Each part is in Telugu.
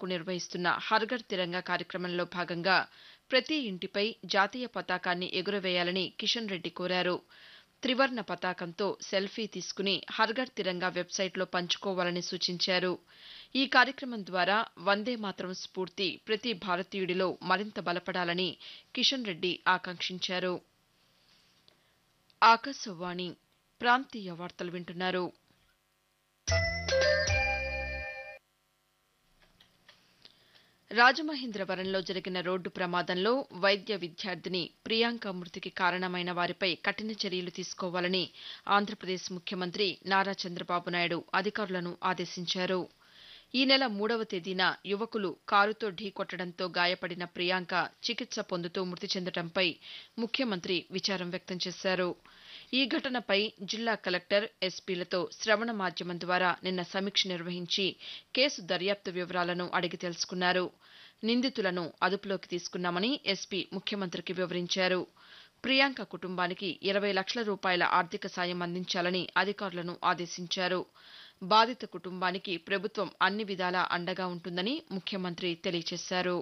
నిర్వహిస్తున్న హర్ఘర్ తిరంగా కార్యక్రమంలో భాగంగా ప్రతి ఇంటిపై జాతీయ పతాకాన్ని ఎగురవేయాలని కిషన్ రెడ్డి కోరారు త్రివర్ణ పతాకంతో సెల్ఫీ తీసుకుని హర్ఘర్ తిరంగా వెబ్సైట్లో పంచుకోవాలని సూచించారు ఈ కార్యక్రమం ద్వారా వందే మాతరం స్ఫూర్తి ప్రతి భారతీయుడిలో మరింత బలపడాలని కిషన్ రెడ్డి ఆకాంక్షించారు ఆకాశవాణి ప్రాంతీయ వార్తలు వింటున్నారు రాజమహేంద్రవరంలో జరిగిన రోడ్డు ప్రమాదంలో వైద్య విద్యార్థిని ప్రియాంక మృతికి కారణమైన వారిపై కఠిన చర్యలు తీసుకోవాలని ఆంధ్రప్రదేశ్ ముఖ్యమంత్రి నారా చంద్రబాబు నాయుడు అధికారులను ఆదేశించారు ఈ నెల మూడవ తేదీన యువకులు కారుతో ఢీకొట్టడంతో గాయపడిన ప్రియాంక చికిత్స పొందుతూ మృతి చెందడంపై ముఖ్యమంత్రి విచారం వ్యక్తం చేశారు ఈ ఘటనపై జిల్లా కలెక్టర్ ఎస్పీలతో శ్రవణ మాధ్యమం ద్వారా నిన్న సమీక్ష నిర్వహించి కేసు దర్యాప్తు వివరాలను అడిగి తెలుసుకున్నారు నిందితులను అదుపులోకి తీసుకున్నామని ఎస్పీ ముఖ్యమంత్రికి వివరించారు ప్రియాంక కుటుంబానికి ఇరవై లక్షల రూపాయల ఆర్థిక సాయం అందించాలని అధికారులను ఆదేశించారు బాధిత కుటుంబానికి ప్రభుత్వం అన్ని విధాలా అండగా ఉంటుందని ముఖ్యమంత్రి తెలియజేశారు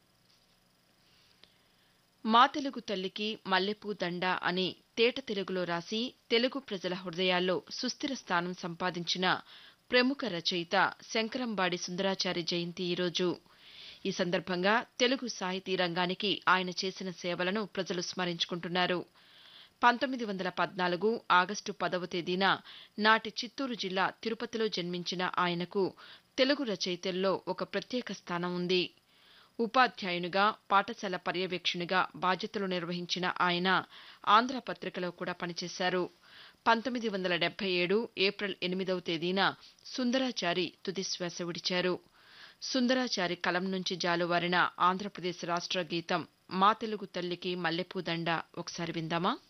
మా తెలుగు తల్లికి మల్లెపూ దండ అని తేట తెలుగులో రాసి తెలుగు ప్రజల హృదయాల్లో సుస్థిర స్థానం సంపాదించిన ప్రముఖ రచయిత శంకరంబాడి సుందరాచారి జయంతి ఈరోజు ఈ సందర్భంగా తెలుగు సాహితీ రంగానికి ఆయన చేసిన సేవలను ప్రజలు స్మరించుకుంటున్నారు పంతొమ్మిది వందల పద్నాలుగు ఆగస్టు పదవ తేదీన నాటి చిత్తూరు జిల్లా తిరుపతిలో జన్మించిన ఆయనకు తెలుగు రచయితల్లో ఒక ప్రత్యేక స్థానం ఉంది ఉపాధ్యాయునిగా పాఠశాల పర్యవేక్షణిగా బాధ్యతలు నిర్వహించిన ఆయన ఆంధ్రపత్రికలో కూడా పనిచేశారు పంతొమ్మిది వందల డెబ్బై ఏడు ఏప్రిల్ ఎనిమిదవ తేదీన సుందరాచారి తుదిశ్వాస విడిచారు సుందరాచారి కలం నుంచి జాలువారిన ఆంధ్రప్రదేశ్ రాష్ట్ర గీతం మా తెలుగు తల్లికి మల్లెపూదండ ఒకసారి విందామా